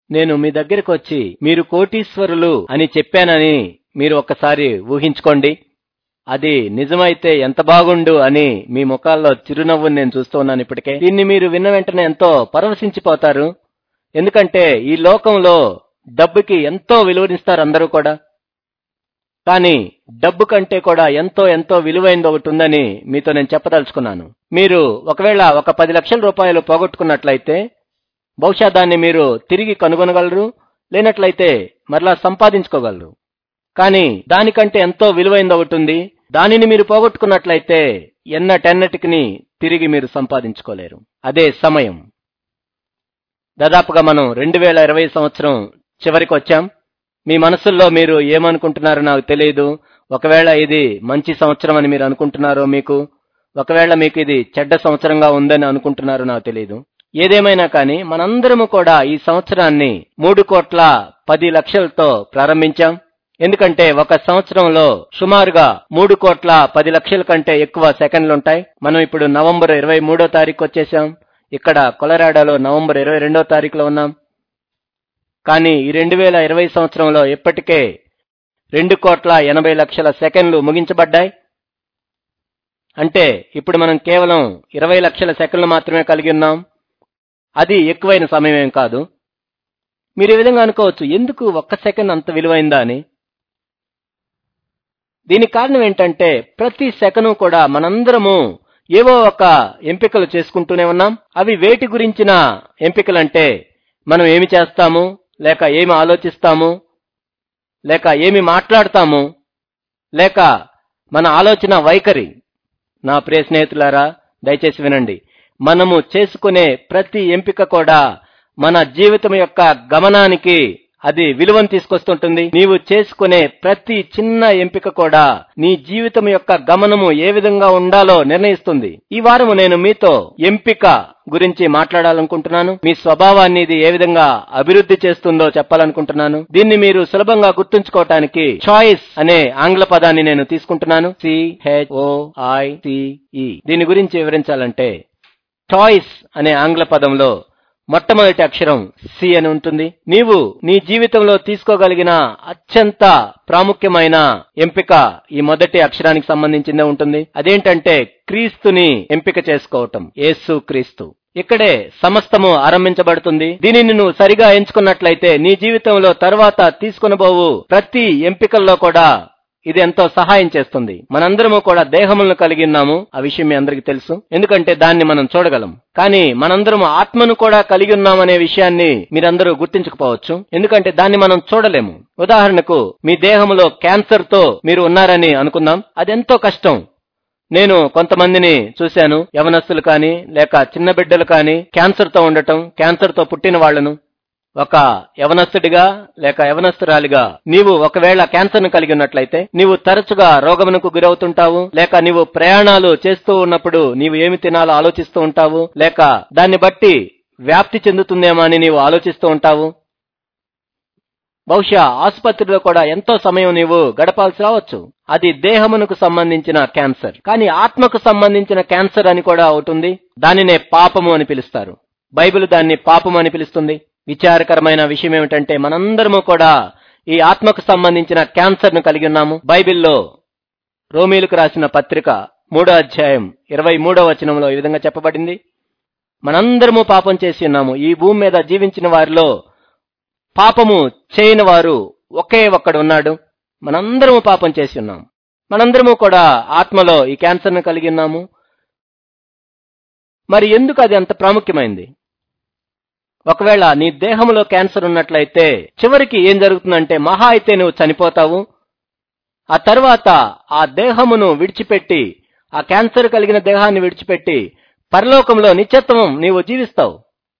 నేను మీ దగ్గరికి వచ్చి మీరు కోటీశ్వరులు అని చెప్పానని మీరు ఒక్కసారి ఊహించుకోండి అది నిజమైతే ఎంత బాగుండు అని మీ ముఖాల్లో చిరునవ్వుని నేను చూస్తూ ఉన్నాను ఇప్పటికే దీన్ని మీరు విన్న వెంటనే ఎంతో పరవశించిపోతారు ఎందుకంటే ఈ లోకంలో డబ్బుకి ఎంతో విలువనిస్తారు అందరూ కూడా కానీ డబ్బు కంటే కూడా ఎంతో ఎంతో విలువైంది ఒకటి ఉందని మీతో నేను చెప్పదలుచుకున్నాను మీరు ఒకవేళ ఒక పది లక్షల రూపాయలు పోగొట్టుకున్నట్లయితే బహుశా దాన్ని మీరు తిరిగి కనుగొనగలరు లేనట్లయితే మరలా సంపాదించుకోగలరు కానీ దానికంటే ఎంతో విలువైంది ఒకటి ఉంది దానిని మీరు పోగొట్టుకున్నట్లయితే ఎన్నటెన్నటికి తిరిగి మీరు సంపాదించుకోలేరు అదే సమయం దాదాపుగా మనం రెండు వేల ఇరవై సంవత్సరం చివరికి వచ్చాం మీ మనసుల్లో మీరు ఏమనుకుంటున్నారో నాకు తెలియదు ఒకవేళ ఇది మంచి సంవత్సరం అని మీరు అనుకుంటున్నారో మీకు ఒకవేళ మీకు ఇది చెడ్డ సంవత్సరంగా ఉందని అనుకుంటున్నారో నాకు తెలియదు ఏదేమైనా కానీ మనందరము కూడా ఈ సంవత్సరాన్ని మూడు కోట్ల పది లక్షలతో ప్రారంభించాం ఎందుకంటే ఒక సంవత్సరంలో సుమారుగా మూడు కోట్ల పది లక్షల కంటే ఎక్కువ సెకండ్లు ఉంటాయి మనం ఇప్పుడు నవంబర్ ఇరవై మూడో తారీఖు వచ్చేసాం ఇక్కడ కొలరాడోలో నవంబర్ ఇరవై రెండో తారీఖులో ఉన్నాం కానీ ఈ రెండు వేల ఇరవై సంవత్సరంలో ఇప్పటికే రెండు కోట్ల ఎనభై లక్షల సెకండ్లు ముగించబడ్డాయి అంటే ఇప్పుడు మనం కేవలం ఇరవై లక్షల సెకండ్లు మాత్రమే కలిగి ఉన్నాం అది ఎక్కువైన సమయం ఏం కాదు మీరు ఈ విధంగా అనుకోవచ్చు ఎందుకు ఒక్క సెకండ్ అంత విలువైందా అని దీనికి కారణం ఏంటంటే ప్రతి సెకను కూడా మనందరము ఏవో ఒక ఎంపికలు చేసుకుంటూనే ఉన్నాం అవి వేటి గురించిన ఎంపికలంటే మనం ఏమి చేస్తాము లేక ఏమి ఆలోచిస్తాము లేక ఏమి మాట్లాడతాము లేక మన ఆలోచన వైఖరి నా ప్రియ స్నేహితులారా దయచేసి వినండి మనము చేసుకునే ప్రతి ఎంపిక కూడా మన జీవితం యొక్క గమనానికి అది విలువను తీసుకొస్తుంటుంది నీవు చేసుకునే ప్రతి చిన్న ఎంపిక కూడా నీ జీవితం యొక్క గమనము ఏ విధంగా ఉండాలో నిర్ణయిస్తుంది ఈ వారము నేను మీతో ఎంపిక గురించి మాట్లాడాలనుకుంటున్నాను మీ స్వభావాన్ని ఇది ఏ విధంగా అభివృద్ధి చేస్తుందో చెప్పాలనుకుంటున్నాను దీన్ని మీరు సులభంగా గుర్తుంచుకోవటానికి చాయిస్ అనే ఆంగ్ల పదాన్ని నేను తీసుకుంటున్నాను సిహెచ్ఓఐసిఈ దీని గురించి వివరించాలంటే చాయిస్ అనే ఆంగ్ల పదంలో మొట్టమొదటి అక్షరం సి అని ఉంటుంది నీవు నీ జీవితంలో తీసుకోగలిగిన అత్యంత ప్రాముఖ్యమైన ఎంపిక ఈ మొదటి అక్షరానికి సంబంధించిందే ఉంటుంది అదేంటంటే క్రీస్తుని ఎంపిక చేసుకోవటం యేసు క్రీస్తు ఇక్కడే సమస్తము ఆరంభించబడుతుంది దీనిని నువ్వు సరిగా ఎంచుకున్నట్లయితే నీ జీవితంలో తర్వాత తీసుకునబోవు ప్రతి ఎంపికల్లో కూడా ఇది ఎంతో సహాయం చేస్తుంది మనందరము కూడా దేహములను కలిగి ఉన్నాము ఆ విషయం మీ అందరికీ తెలుసు ఎందుకంటే దాన్ని మనం చూడగలం కానీ మనందరం ఆత్మను కూడా కలిగి ఉన్నామనే విషయాన్ని మీరందరూ గుర్తించకపోవచ్చు ఎందుకంటే దాన్ని మనం చూడలేము ఉదాహరణకు మీ దేహంలో క్యాన్సర్ తో మీరు ఉన్నారని అనుకుందాం అదెంతో కష్టం నేను కొంతమందిని చూశాను యవనస్తులు కానీ లేక చిన్న బిడ్డలు కానీ క్యాన్సర్ తో ఉండటం క్యాన్సర్ తో పుట్టిన వాళ్లను ఒక యవనస్తుడిగా లేక యవనస్తురాలిగా నీవు ఒకవేళ క్యాన్సర్ ను కలిగి ఉన్నట్లయితే నీవు తరచుగా రోగమునకు గురవుతుంటావు లేక నీవు ప్రయాణాలు చేస్తూ ఉన్నప్పుడు నీవు ఏమి తినాలో ఆలోచిస్తూ ఉంటావు లేక దాన్ని బట్టి వ్యాప్తి చెందుతుందేమో అని నీవు ఆలోచిస్తూ ఉంటావు బహుశా ఆసుపత్రిలో కూడా ఎంతో సమయం నీవు గడపాల్సి రావచ్చు అది దేహమునకు సంబంధించిన క్యాన్సర్ కానీ ఆత్మకు సంబంధించిన క్యాన్సర్ అని కూడా ఒకటి ఉంది దానినే పాపము అని పిలుస్తారు బైబిల్ దాన్ని పాపము అని పిలుస్తుంది విచారకరమైన విషయం ఏమిటంటే మనందరము కూడా ఈ ఆత్మకు సంబంధించిన క్యాన్సర్ ను కలిగి ఉన్నాము బైబిల్లో రోమీలకు రాసిన పత్రిక మూడో అధ్యాయం ఇరవై మూడో వచనంలో ఈ విధంగా చెప్పబడింది మనందరము పాపం చేసి ఉన్నాము ఈ భూమి మీద జీవించిన వారిలో పాపము చేయని వారు ఒకే ఒక్కడు ఉన్నాడు మనందరము పాపం చేసి ఉన్నాం మనందరము కూడా ఆత్మలో ఈ క్యాన్సర్ ను కలిగి ఉన్నాము మరి ఎందుకు అది అంత ప్రాముఖ్యమైంది ఒకవేళ నీ దేహంలో క్యాన్సర్ ఉన్నట్లయితే చివరికి ఏం జరుగుతుందంటే మహా అయితే నువ్వు చనిపోతావు ఆ తర్వాత ఆ దేహమును విడిచిపెట్టి ఆ క్యాన్సర్ కలిగిన దేహాన్ని విడిచిపెట్టి పరలోకంలో నిత్యత్వం నీవు జీవిస్తావు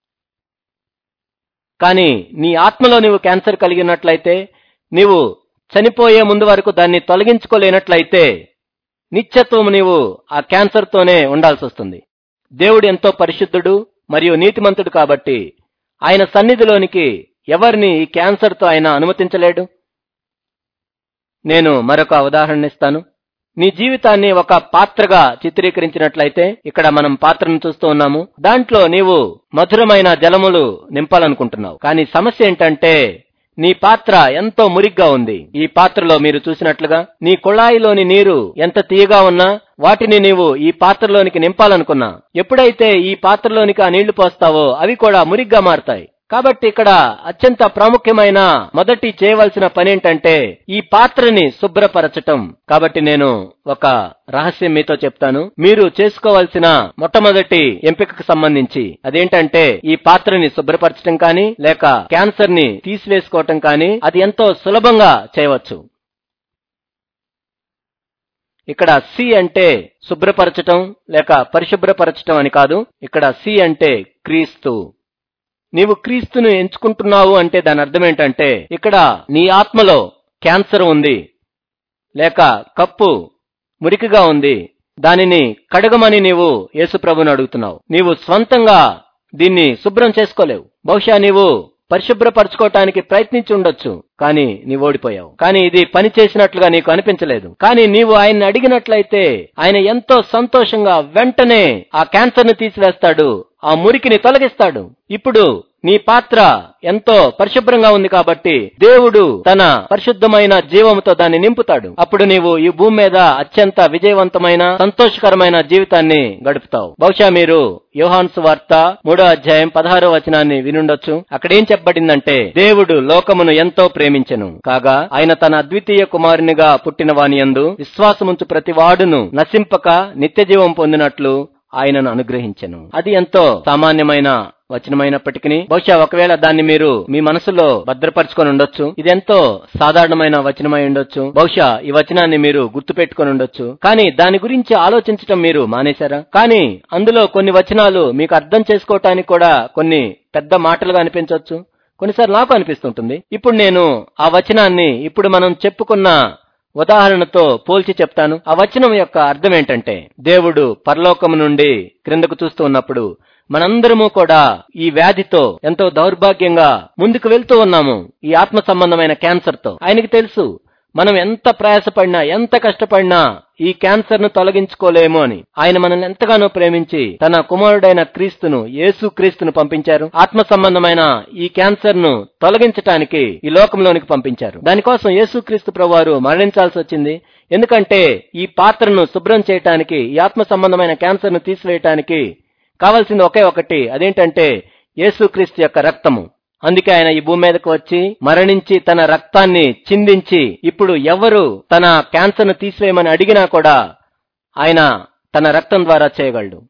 కానీ నీ ఆత్మలో నీవు క్యాన్సర్ కలిగినట్లయితే నీవు చనిపోయే ముందు వరకు దాన్ని తొలగించుకోలేనట్లయితే నిత్యత్వం నీవు ఆ క్యాన్సర్తోనే ఉండాల్సి వస్తుంది దేవుడు ఎంతో పరిశుద్ధుడు మరియు నీతిమంతుడు కాబట్టి ఆయన సన్నిధిలోనికి ఎవరిని ఈ క్యాన్సర్తో ఆయన అనుమతించలేడు నేను మరొక ఉదాహరణ ఇస్తాను నీ జీవితాన్ని ఒక పాత్రగా చిత్రీకరించినట్లయితే ఇక్కడ మనం పాత్రను చూస్తూ ఉన్నాము దాంట్లో నీవు మధురమైన జలములు నింపాలనుకుంటున్నావు కానీ సమస్య ఏంటంటే నీ పాత్ర ఎంతో మురిగ్గా ఉంది ఈ పాత్రలో మీరు చూసినట్లుగా నీ కుళాయిలోని నీరు ఎంత తీయగా ఉన్నా వాటిని నీవు ఈ పాత్రలోనికి నింపాలనుకున్నా ఎప్పుడైతే ఈ పాత్రలోనికి ఆ నీళ్లు పోస్తావో అవి కూడా మురిగ్గా మారతాయి కాబట్టి ఇక్కడ అత్యంత ప్రాముఖ్యమైన మొదటి చేయవలసిన పని ఏంటంటే ఈ పాత్రని శుభ్రపరచటం కాబట్టి నేను ఒక రహస్యం మీతో చెప్తాను మీరు చేసుకోవాల్సిన మొట్టమొదటి ఎంపికకు సంబంధించి అదేంటంటే ఈ పాత్రని శుభ్రపరచటం కానీ లేక క్యాన్సర్ ని తీసివేసుకోవటం కానీ అది ఎంతో సులభంగా చేయవచ్చు ఇక్కడ సి అంటే శుభ్రపరచటం లేక పరిశుభ్రపరచటం అని కాదు ఇక్కడ సి అంటే క్రీస్తు నీవు క్రీస్తును ఎంచుకుంటున్నావు అంటే దాని అర్థం ఏంటంటే ఇక్కడ నీ ఆత్మలో క్యాన్సర్ ఉంది లేక కప్పు మురికిగా ఉంది దానిని కడగమని నీవు యేసుప్రభుని అడుగుతున్నావు నీవు స్వంతంగా దీన్ని శుభ్రం చేసుకోలేవు బహుశా నీవు పరిశుభ్రపరచుకోవటానికి ప్రయత్నించి ఉండొచ్చు కానీ నీవు ఓడిపోయావు కానీ ఇది పని చేసినట్లుగా నీకు అనిపించలేదు కానీ నీవు ఆయన్ని అడిగినట్లయితే ఆయన ఎంతో సంతోషంగా వెంటనే ఆ క్యాన్సర్ ని తీసివేస్తాడు ఆ మురికిని తొలగిస్తాడు ఇప్పుడు నీ పాత్ర ఎంతో పరిశుభ్రంగా ఉంది కాబట్టి దేవుడు తన పరిశుద్ధమైన జీవముతో దాన్ని నింపుతాడు అప్పుడు నీవు ఈ భూమి మీద అత్యంత విజయవంతమైన సంతోషకరమైన జీవితాన్ని గడుపుతావు బహుశా మీరు యోహాన్స్ వార్త మూడో అధ్యాయం పదహారో వచనాన్ని వినుండొచ్చు అక్కడేం చెప్పబడిందంటే దేవుడు లోకమును ఎంతో ప్రేమించెను కాగా ఆయన తన అద్వితీయ కుమారునిగా పుట్టిన వాని యందు విశ్వాసముంచు ప్రతి వాడును నశింపక నిత్య జీవం పొందినట్లు ఆయనను అనుగ్రహించెను అది ఎంతో సామాన్యమైన వచనమైనప్పటికీ బహుశా ఒకవేళ దాన్ని మీరు మీ మనసులో భద్రపరచుకొని ఉండొచ్చు ఇదెంతో సాధారణమైన వచనమై ఉండొచ్చు బహుశా ఈ వచనాన్ని మీరు గుర్తు పెట్టుకొని ఉండొచ్చు కానీ దాని గురించి ఆలోచించటం మీరు మానేశారా కానీ అందులో కొన్ని వచనాలు మీకు అర్థం చేసుకోవటానికి కూడా కొన్ని పెద్ద మాటలుగా అనిపించవచ్చు కొన్నిసార్లు నాకు అనిపిస్తుంటుంది ఇప్పుడు నేను ఆ వచనాన్ని ఇప్పుడు మనం చెప్పుకున్న ఉదాహరణతో పోల్చి చెప్తాను ఆ వచనం యొక్క అర్థం ఏంటంటే దేవుడు పరలోకము నుండి క్రిందకు చూస్తూ ఉన్నప్పుడు మనందరము కూడా ఈ వ్యాధితో ఎంతో దౌర్భాగ్యంగా ముందుకు వెళ్తూ ఉన్నాము ఈ ఆత్మ సంబంధమైన క్యాన్సర్ తో ఆయనకి తెలుసు మనం ఎంత ప్రయాసపడినా ఎంత కష్టపడినా ఈ క్యాన్సర్ ను తొలగించుకోలేము అని ఆయన మనల్ని ఎంతగానో ప్రేమించి తన కుమారుడైన క్రీస్తును యేసు క్రీస్తును పంపించారు ఆత్మ సంబంధమైన ఈ క్యాన్సర్ ను తొలగించటానికి ఈ లోకంలోనికి పంపించారు దానికోసం యేసు క్రీస్తు ప్రభువారు మరణించాల్సి వచ్చింది ఎందుకంటే ఈ పాత్రను శుభ్రం చేయటానికి ఈ ఆత్మ సంబంధమైన క్యాన్సర్ ను తీసివేయటానికి కావాల్సింది ఒకే ఒకటి అదేంటంటే యేసుక్రీస్తు యొక్క రక్తము అందుకే ఆయన ఈ భూమి మీదకు వచ్చి మరణించి తన రక్తాన్ని చిందించి ఇప్పుడు ఎవరు తన క్యాన్సర్ ను తీసివేయమని అడిగినా కూడా ఆయన తన రక్తం ద్వారా చేయగలడు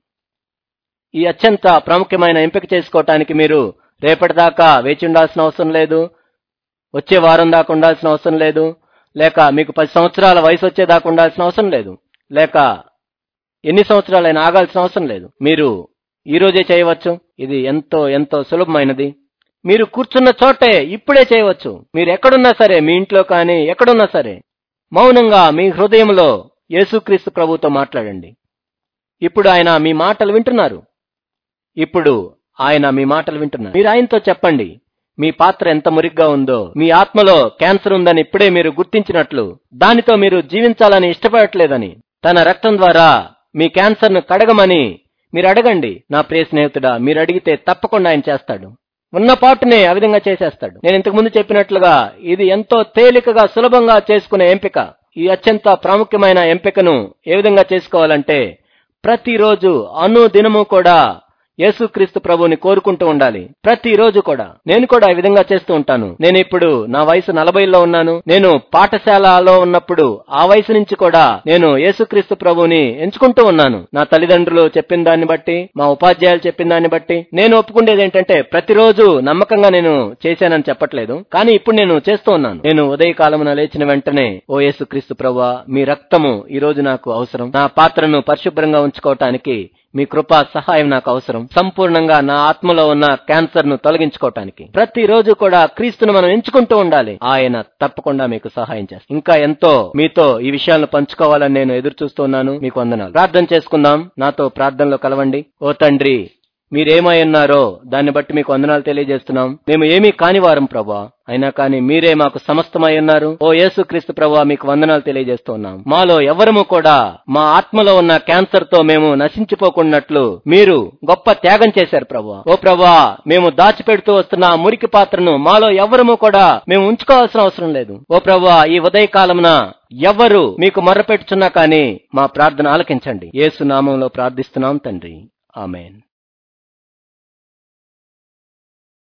ఈ అత్యంత ప్రాముఖ్యమైన ఎంపిక చేసుకోవటానికి మీరు రేపటిదాకా వేచి ఉండాల్సిన అవసరం లేదు వచ్చే వారం దాకా ఉండాల్సిన అవసరం లేదు లేక మీకు పది సంవత్సరాల వయసు వచ్చేదాకా ఉండాల్సిన అవసరం లేదు లేక ఎన్ని సంవత్సరాలైనా ఆగాల్సిన అవసరం లేదు మీరు ఈ రోజే చేయవచ్చు ఇది ఎంతో ఎంతో సులభమైనది మీరు కూర్చున్న చోటే ఇప్పుడే చేయవచ్చు మీరు ఎక్కడున్నా సరే మీ ఇంట్లో కానీ ఎక్కడున్నా సరే మౌనంగా మీ హృదయంలో యేసుక్రీస్తు ప్రభుతో మాట్లాడండి ఇప్పుడు ఆయన మీ మాటలు వింటున్నారు ఇప్పుడు ఆయన మీ మాటలు వింటున్నారు మీరు ఆయనతో చెప్పండి మీ పాత్ర ఎంత మురిగ్గా ఉందో మీ ఆత్మలో క్యాన్సర్ ఉందని ఇప్పుడే మీరు గుర్తించినట్లు దానితో మీరు జీవించాలని ఇష్టపడట్లేదని తన రక్తం ద్వారా మీ క్యాన్సర్ ను కడగమని మీరు అడగండి నా ప్రియ స్నేహితుడా మీరు అడిగితే తప్పకుండా ఆయన చేస్తాడు ఉన్న పాటునే ఆ విధంగా చేసేస్తాడు నేను ఇంతకు ముందు చెప్పినట్లుగా ఇది ఎంతో తేలికగా సులభంగా చేసుకునే ఎంపిక ఈ అత్యంత ప్రాముఖ్యమైన ఎంపికను ఏ విధంగా చేసుకోవాలంటే ప్రతిరోజు అను దినము కూడా యేసుక్రీస్తు ప్రభుని కోరుకుంటూ ఉండాలి ప్రతిరోజు కూడా నేను కూడా ఈ విధంగా చేస్తూ ఉంటాను నేను ఇప్పుడు నా వయసు నలభైలో ఉన్నాను నేను పాఠశాలలో ఉన్నప్పుడు ఆ వయసు నుంచి కూడా నేను యేసుక్రీస్తు ప్రభుని ఎంచుకుంటూ ఉన్నాను నా తల్లిదండ్రులు చెప్పిన దాన్ని బట్టి మా ఉపాధ్యాయులు చెప్పిన దాన్ని బట్టి నేను ఒప్పుకునేది ఏంటంటే ప్రతిరోజు నమ్మకంగా నేను చేశానని చెప్పట్లేదు కానీ ఇప్పుడు నేను చేస్తూ ఉన్నాను నేను ఉదయకాలమున లేచిన వెంటనే ఓ యేసుక్రీస్తు ప్రభువా మీ రక్తము ఈ రోజు నాకు అవసరం నా పాత్రను పరిశుభ్రంగా ఉంచుకోవటానికి మీ కృపా సహాయం నాకు అవసరం సంపూర్ణంగా నా ఆత్మలో ఉన్న క్యాన్సర్ ను తొలగించుకోవటానికి ప్రతిరోజు కూడా క్రీస్తును మనం ఎంచుకుంటూ ఉండాలి ఆయన తప్పకుండా మీకు సహాయం చేస్తారు ఇంకా ఎంతో మీతో ఈ విషయాలను పంచుకోవాలని నేను ఎదురు చూస్తున్నాను మీకు వందనాలు ప్రార్థన చేసుకుందాం నాతో ప్రార్థనలో కలవండి ఓ తండ్రి మీరేమై ఉన్నారో దాన్ని బట్టి మీకు వందనాలు తెలియజేస్తున్నాం మేము ఏమీ కాని వారం ప్రభా అయినా కానీ మీరే మాకు సమస్తమై ఉన్నారు ఓ యేసు క్రీస్తు ప్రభా మీకు వందనాలు తెలియజేస్తున్నాం మాలో ఎవరము కూడా మా ఆత్మలో ఉన్న క్యాన్సర్ తో మేము నశించిపోకున్నట్లు మీరు గొప్ప త్యాగం చేశారు ప్రభా ఓ ప్రభా మేము దాచిపెడుతూ వస్తున్న ఆ మురికి పాత్రను మాలో ఎవరము కూడా మేము ఉంచుకోవాల్సిన అవసరం లేదు ఓ ప్రభా ఈ ఉదయ కాలమున ఎవరు మీకు మొర్రపెట్టుచున్నా కానీ మా ప్రార్థన ఆలకించండి యేసు నామంలో ప్రార్థిస్తున్నాం తండ్రి ఆమెన్